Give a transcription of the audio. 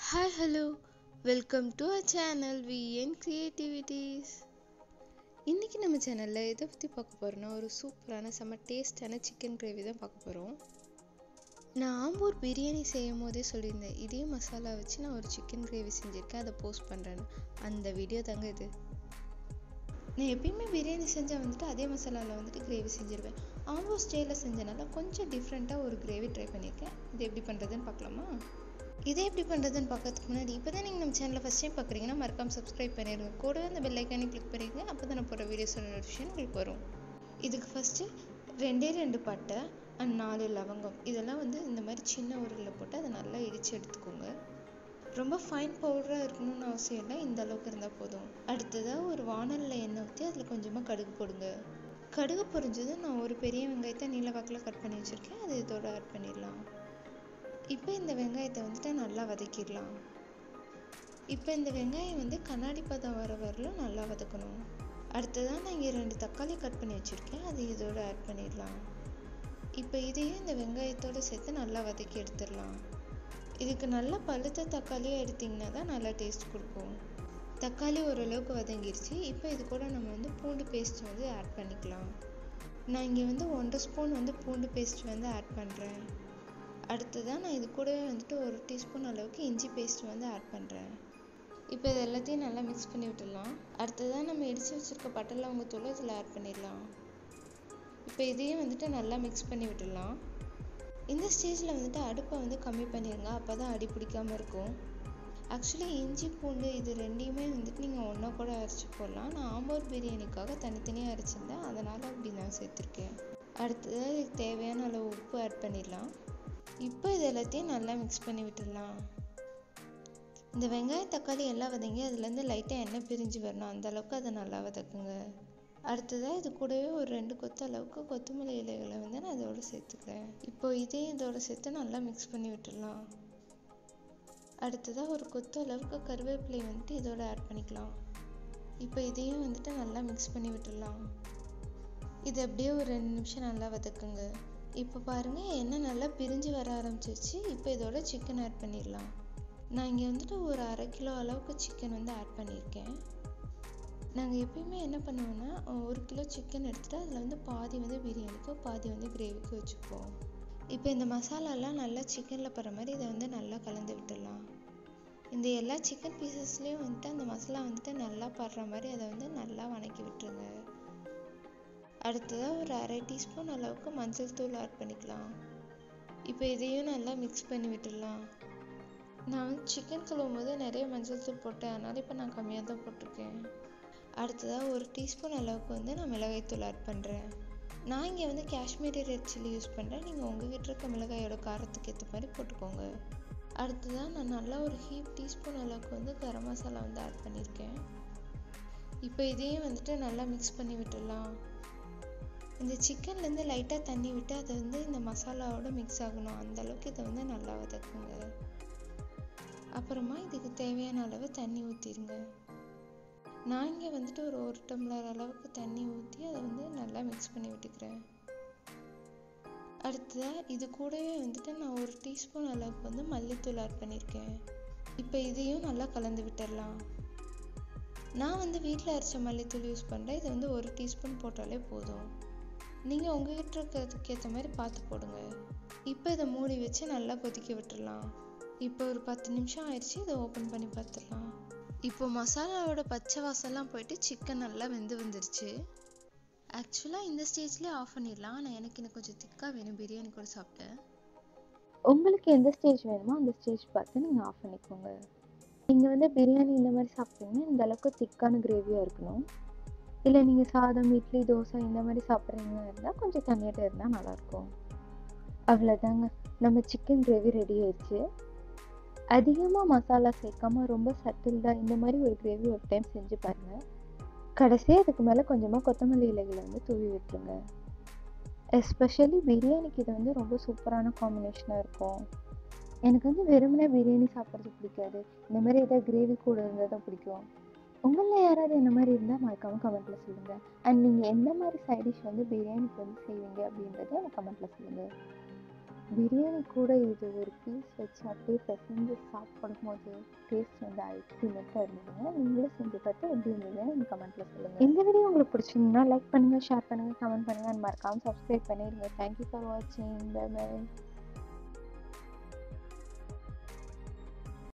hi hello welcome to uh channel VN creativities இன்றைக்கி நம்ம சேனலில் எதை பற்றி பார்க்க போகிறோன்னா ஒரு சூப்பரான செம்ம டேஸ்டான சிக்கன் கிரேவி தான் பார்க்க போகிறோம் நான் ஆம்பூர் பிரியாணி செய்யும் போதே சொல்லியிருந்தேன் இதே மசாலா வச்சு நான் ஒரு சிக்கன் கிரேவி செஞ்சுருக்கேன் அதை போஸ்ட் பண்ணுறேன்னு அந்த வீடியோ தாங்க இது நான் எப்பயுமே பிரியாணி செஞ்சால் வந்துட்டு அதே மசாலாவில் வந்துட்டு கிரேவி செஞ்சுருவேன் ஆம்பூர் ஸ்டைலில் செஞ்சனால கொஞ்சம் டிஃப்ரெண்ட்டாக ஒரு கிரேவி ட்ரை பண்ணியிருக்கேன் இது எப்படி பண்ணுறதுன்னு பார்க்கலாமா இதை எப்படி பண்ணுறதுன்னு பார்க்கறதுக்கு முன்னாடி இப்போ தான் நீங்கள் நம்ம சேனலில் ஃபஸ்ட் டைம் பார்க்குறீங்கன்னா மறக்காம சப்ஸ்கிரைப் பண்ணிடுங்க கூடவே அந்த பெல் ஐக்கானே கிளிக் பண்ணிடுங்க அப்போ தான் நான் போகிற வீடியோஸோட நோட்டிஃபிகேஷன் உங்களுக்கு வரும் இதுக்கு ஃபஸ்ட்டு ரெண்டே ரெண்டு பட்டை அண்ட் நாலு லவங்கம் இதெல்லாம் வந்து இந்த மாதிரி சின்ன உருளில் போட்டு அதை நல்லா இடித்து எடுத்துக்கோங்க ரொம்ப ஃபைன் பவுடராக இருக்கணும்னு அவசியம் இல்லை இந்த அளவுக்கு இருந்தால் போதும் அடுத்ததாக ஒரு வானலில் எண்ணெய் ஊற்றி அதில் கொஞ்சமாக கடுகு போடுங்க கடுகு பொரிஞ்சதும் நான் ஒரு பெரிய வெங்காயத்தை நீல வாக்கில் கட் பண்ணி வச்சுருக்கேன் அது இதோட ஆட் பண்ணிடலாம் இப்போ இந்த வெங்காயத்தை வந்துட்டு நல்லா வதக்கிடலாம் இப்போ இந்த வெங்காயம் வந்து கண்ணாடி பதம் வர வரலும் நல்லா வதக்கணும் அடுத்ததாக நான் இங்கே ரெண்டு தக்காளி கட் பண்ணி வச்சுருக்கேன் அது இதோட ஆட் பண்ணிடலாம் இப்போ இதையும் இந்த வெங்காயத்தோடு சேர்த்து நல்லா வதக்கி எடுத்துடலாம் இதுக்கு நல்லா பழுத்த தக்காளியாக எடுத்திங்கன்னா தான் நல்லா டேஸ்ட் கொடுக்கும் தக்காளி ஓரளவுக்கு வதங்கிருச்சு இப்போ இது கூட நம்ம வந்து பூண்டு பேஸ்ட் வந்து ஆட் பண்ணிக்கலாம் நான் இங்கே வந்து ஒன்றரை ஸ்பூன் வந்து பூண்டு பேஸ்ட் வந்து ஆட் பண்ணுறேன் அடுத்ததாக நான் இது கூடவே வந்துட்டு ஒரு டீஸ்பூன் அளவுக்கு இஞ்சி பேஸ்ட் வந்து ஆட் பண்ணுறேன் இப்போ இது எல்லாத்தையும் நல்லா மிக்ஸ் பண்ணி விட்டுடலாம் அடுத்ததாக நம்ம இடித்து வச்சுருக்க பட்டை லவங்கத்தூள் இதில் ஆட் பண்ணிடலாம் இப்போ இதையும் வந்துட்டு நல்லா மிக்ஸ் பண்ணி விட்டுடலாம் இந்த ஸ்டேஜில் வந்துட்டு அடுப்பை வந்து கம்மி பண்ணிடுங்க அப்போ தான் அடி பிடிக்காமல் இருக்கும் ஆக்சுவலி இஞ்சி பூண்டு இது ரெண்டையுமே வந்துட்டு நீங்கள் ஒன்றா கூட அரைச்சி போடலாம் நான் ஆம்பூர் பிரியாணிக்காக தனித்தனியாக அரைச்சிருந்தேன் அதனால் அப்படி நான் சேர்த்துருக்கேன் அடுத்ததாக இதுக்கு தேவையான அளவு உப்பு ஆட் பண்ணிடலாம் இப்போ இது எல்லாத்தையும் நல்லா மிக்ஸ் பண்ணி விட்டுடலாம் இந்த வெங்காயம் தக்காளி எல்லாம் வதங்கி அதுலேருந்து லைட்டாக எண்ணெய் பிரிஞ்சு வரணும் அந்த அளவுக்கு அதை நல்லா வதக்குங்க அடுத்ததாக இது கூடவே ஒரு ரெண்டு கொத்து அளவுக்கு கொத்தமல்லி இலைகளை வந்து நான் இதோட சேர்த்துக்கிறேன் இப்போ இதையும் இதோட சேர்த்து நல்லா மிக்ஸ் பண்ணி விட்டுடலாம் அடுத்ததாக ஒரு கொத்து அளவுக்கு கருவேப்பிலை வந்துட்டு இதோட ஆட் பண்ணிக்கலாம் இப்போ இதையும் வந்துட்டு நல்லா மிக்ஸ் பண்ணி விட்டுடலாம் இது அப்படியே ஒரு ரெண்டு நிமிஷம் நல்லா வதக்குங்க இப்போ பாருங்கள் எண்ணெய் நல்லா பிரிஞ்சு வர ஆரம்பிச்சிருச்சு இப்போ இதோட சிக்கன் ஆட் பண்ணிடலாம் நான் இங்கே வந்துட்டு ஒரு அரை கிலோ அளவுக்கு சிக்கன் வந்து ஆட் பண்ணியிருக்கேன் நாங்கள் எப்பயுமே என்ன பண்ணுவோன்னா ஒரு கிலோ சிக்கன் எடுத்துகிட்டு அதில் வந்து பாதி வந்து பிரியாணிக்கு பாதி வந்து கிரேவிக்கு வச்சுப்போம் இப்போ இந்த மசாலாலாம் நல்லா சிக்கனில் படுற மாதிரி இதை வந்து நல்லா கலந்து விட்டுடலாம் இந்த எல்லா சிக்கன் பீசஸ்லேயும் வந்துட்டு அந்த மசாலா வந்துட்டு நல்லா படுற மாதிரி அதை வந்து நல்லா வணக்கி விட்டுருங்க அடுத்ததாக ஒரு அரை டீஸ்பூன் அளவுக்கு மஞ்சள் தூள் ஆட் பண்ணிக்கலாம் இப்போ இதையும் நல்லா மிக்ஸ் பண்ணி விட்டுடலாம் நான் வந்து சிக்கன் கழுவும் போது நிறைய மஞ்சள் தூள் போட்டேன் அதனால் இப்போ நான் கம்மியாக தான் போட்டிருக்கேன் அடுத்ததாக ஒரு டீஸ்பூன் அளவுக்கு வந்து நான் மிளகாய்த்தூள் ஆட் பண்ணுறேன் நான் இங்கே வந்து காஷ்மீரி ரெட் சில்லி யூஸ் பண்ணுறேன் நீங்கள் உங்ககிட்ட இருக்க மிளகாயோட காரத்துக்கு ஏற்ற மாதிரி போட்டுக்கோங்க அடுத்ததாக நான் நல்லா ஒரு ஹீப் டீஸ்பூன் அளவுக்கு வந்து கரம் மசாலா வந்து ஆட் பண்ணியிருக்கேன் இப்போ இதையும் வந்துட்டு நல்லா மிக்ஸ் பண்ணி விட்டுடலாம் இந்த சிக்கன்லேருந்து லைட்டாக தண்ணி விட்டு அதை வந்து இந்த மசாலாவோட மிக்ஸ் ஆகணும் அந்த அளவுக்கு இதை வந்து நல்லா வதக்குங்க அப்புறமா இதுக்கு தேவையான அளவு தண்ணி ஊற்றிடுங்க நான் இங்கே வந்துட்டு ஒரு ஒரு டம்ளர் அளவுக்கு தண்ணி ஊற்றி அதை வந்து நல்லா மிக்ஸ் பண்ணி விட்டுக்கிறேன் அடுத்ததாக இது கூடவே வந்துட்டு நான் ஒரு டீஸ்பூன் அளவுக்கு வந்து மல்லித்தூள் ஆட் பண்ணியிருக்கேன் இப்போ இதையும் நல்லா கலந்து விட்டுடலாம் நான் வந்து வீட்டில் அரைச்ச மல்லித்தூள் யூஸ் பண்ணுறேன் இது வந்து ஒரு டீஸ்பூன் போட்டாலே போதும் நீங்கள் உங்ககிட்ட இருக்கிறதுக்கு ஏற்ற மாதிரி பார்த்து போடுங்க இப்போ இதை மூடி வச்சு நல்லா கொதிக்க விட்டுடலாம் இப்போ ஒரு பத்து நிமிஷம் ஆயிடுச்சு இதை ஓப்பன் பண்ணி பார்த்துடலாம் இப்போ மசாலாவோட பச்சை வாசம்லாம் போயிட்டு சிக்கன் நல்லா வெந்து வந்துருச்சு ஆக்சுவலாக இந்த ஸ்டேஜ்லேயே ஆஃப் பண்ணிடலாம் ஆனால் எனக்கு இன்னும் கொஞ்சம் திக்காக வேணும் பிரியாணி கூட சாப்பிட்டேன் உங்களுக்கு எந்த ஸ்டேஜ் வேணுமோ அந்த ஸ்டேஜ் பார்த்து நீங்கள் ஆஃப் பண்ணிக்கோங்க நீங்கள் வந்து பிரியாணி இந்த மாதிரி சாப்பிட்டீங்கன்னா இந்த அளவுக்கு திக்கான கிரேவியாக இருக்கணும் இல்லை நீங்கள் சாதம் இட்லி தோசை இந்த மாதிரி சாப்பிட்றீங்க இருந்தால் கொஞ்சம் தண்ணியாட்ட இருந்தால் நல்லாயிருக்கும் அவ்வளோதாங்க நம்ம சிக்கன் கிரேவி ரெடி ஆயிடுச்சு அதிகமாக மசாலா சேர்க்காம ரொம்ப சட்டில்டாக இந்த மாதிரி ஒரு கிரேவி ஒரு டைம் செஞ்சு பாருங்கள் கடைசியாக அதுக்கு மேலே கொஞ்சமாக கொத்தமல்லி இலைகளை வந்து தூவி விட்டுருங்க எஸ்பெஷலி பிரியாணிக்கு இது வந்து ரொம்ப சூப்பரான காம்பினேஷனாக இருக்கும் எனக்கு வந்து வெறுமனே பிரியாணி சாப்பிட்றது பிடிக்காது இந்த மாதிரி ஏதாவது கிரேவி கூட இருந்தால் தான் பிடிக்கும் உங்களில் யாராவது என்ன மாதிரி இருந்தால் மறக்காமல் கமெண்ட்டில் சொல்லுங்கள் அண்ட் நீங்கள் எந்த மாதிரி சைட் டிஷ் வந்து பிரியாணிக்கு வந்து செய்வீங்க அப்படின்றத எனக்கு கமெண்ட்டில் சொல்லுங்கள் பிரியாணி கூட இது ஒரு பீஸ் வச்சு அப்படியே பிசைஞ்சு சாப்பிடும்போது டேஸ்ட் வந்து அல்டிமேட்டாக இருந்ததுங்க நீங்களும் செஞ்சு பார்த்து எப்படி இருந்ததுன்னு எனக்கு கமெண்ட்டில் சொல்லுங்கள் இந்த வீடியோ உங்களுக்கு பிடிச்சிருந்தா லைக் பண்ணுங்கள் ஷேர் பண்ணுங்கள் கமெண்ட் பண்ணுங்கள் மறக்காமல் சப்ஸ்கிரைப் பண்ணிடுங்க தேங்க்யூ ஃபார் வாட்சிங் பை பை